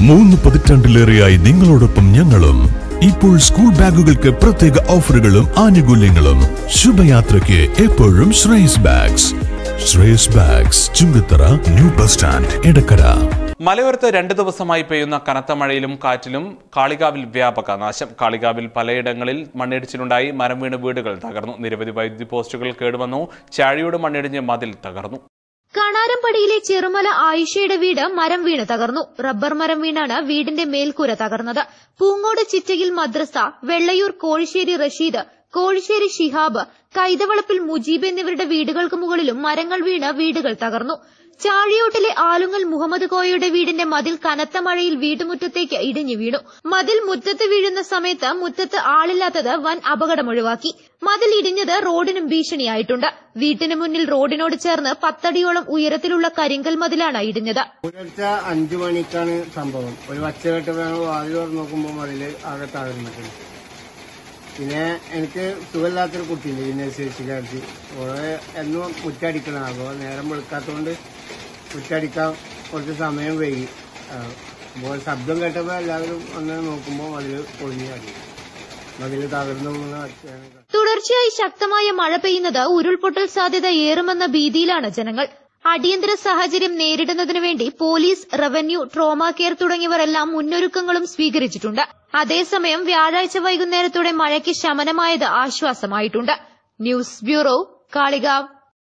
മൂന്ന് പതിറ്റാണ്ടിലേറെയായി നിങ്ങളോടൊപ്പം ഞങ്ങളും ഇപ്പോൾ സ്കൂൾ ബാഗുകൾക്ക് പ്രത്യേക ഓഫറുകളും ആനുകൂല്യങ്ങളും ശുഭയാത്രയ്ക്ക് എപ്പോഴും Shreyas bags Shreyas bags Chungathara new bus stand Edakkara മലയോരത്ത് രണ്ട് ദിവസമായി പെയ്യുന്ന കനത്ത മഴയിലും കാറ്റിലും കാളികാവിൽ വ്യാപക നാശം കാളികാവിൽ പലയിടങ്ങളിൽ മണ്ണിടിച്ചിലുണ്ടായി മരം വീണ് വീടുകൾ തകർന്നു നിരവധി വൈദ്യുതി പോസ്റ്റുകൾ കേടുവന്നു ചാഴിയോട് മണ്ണിടിഞ്ഞ് മതിൽ തകർന്നു കാണാരംപടിയിലെ ചെറുമല ആയിഷയുടെ വീട് മരം വീണ് തകർന്നു റബ്ബർ മരം വീണാണ് വീടിന്റെ മേൽക്കൂര തകർന്നത് പൂങ്ങോട് ചിറ്റയിൽ മദ്രസ വെള്ളയൂർ കോഴിശ്ശേരി റഷീദ് കോഴിശ്ശേരി ഷിഹാബ് കൈതവളപ്പിൽ മുജീബ് എന്നിവരുടെ വീടുകൾക്ക് മുകളിലും മരങ്ങൾ വീണ് വീടുകൾ തകർന്നു ചാഴിയോട്ടിലെ ആലുങ്ങൽ മുഹമ്മദ് കോയയുടെ വീടിന്റെ മതിൽ കനത്ത മഴയിൽ വീട്ടുമുറ്റത്തേക്ക് ഇടിഞ്ഞു വീണു മതിൽ മുറ്റത്ത് വീഴുന്ന സമയത്ത് മുറ്റത്ത് ആളില്ലാത്തത് വൻ അപകടമൊഴിവാക്കി മതിൽ ഇടിഞ്ഞത് റോഡിനും ഭീഷണിയായിട്ടുണ്ട് വീട്ടിന് മുന്നിൽ റോഡിനോട് ചേർന്ന് പത്തടിയോളം ഉയരത്തിലുള്ള കരിങ്കൽ മതിലാണ് ഇടിഞ്ഞത് പുലർച്ചെ അഞ്ചു മണിക്കാണ് സംഭവം ഒരു വച്ച കെട്ടപ്പോൾ വാതിൽ തുറന്ന് നോക്കുമ്പോൾ മതില് ആകെ തകർന്നിട്ടുണ്ട് പിന്നെ എനിക്ക് സുഖമില്ലാത്തൊരു കുട്ടിയുണ്ട് ഭിന്നശേഷിക്കാർക്ക് ഓളെ എന്നും മുറ്റടിക്കണം അപ്പോൾ നേരം വെളുക്കാത്തതുകൊണ്ട് മുറ്റടിക്കാൻ കുറച്ച് സമയം വൈകി ആ, അപ്പോൾ ശബ്ദം കേട്ടപ്പോൾ എല്ലാവരും വന്ന് നോക്കുമ്പോൾ മതിൽ പൊളിഞ്ഞു കളി മതിൽ തകർന്നു പോകുന്ന ഒച്ചയാണ് തുടർച്ചയായി ശക്തമായ മഴ പെയ്യുന്നത് ഉരുൾപൊട്ടൽ സാധ്യത ഏറുമെന്ന ഭീതിയിലാണ് ജനങ്ങൾ അടിയന്തര സാഹചര്യം നേരിടുന്നതിനു വേണ്ടി പോലീസ് റവന്യൂ ട്രോമ കെയർ തുടങ്ങിയവരെല്ലാം മുന്നൊരുക്കങ്ങളും സ്വീകരിച്ചിട്ടുണ്ട് അതേസമയം വ്യാഴാഴ്ച വൈകുന്നേരത്തോടെ മഴയ്ക്ക് ശമനമായത് ആശ്വാസമായിട്ടുണ്ട് ന്യൂസ് ബ്യൂറോ കാളികാവ്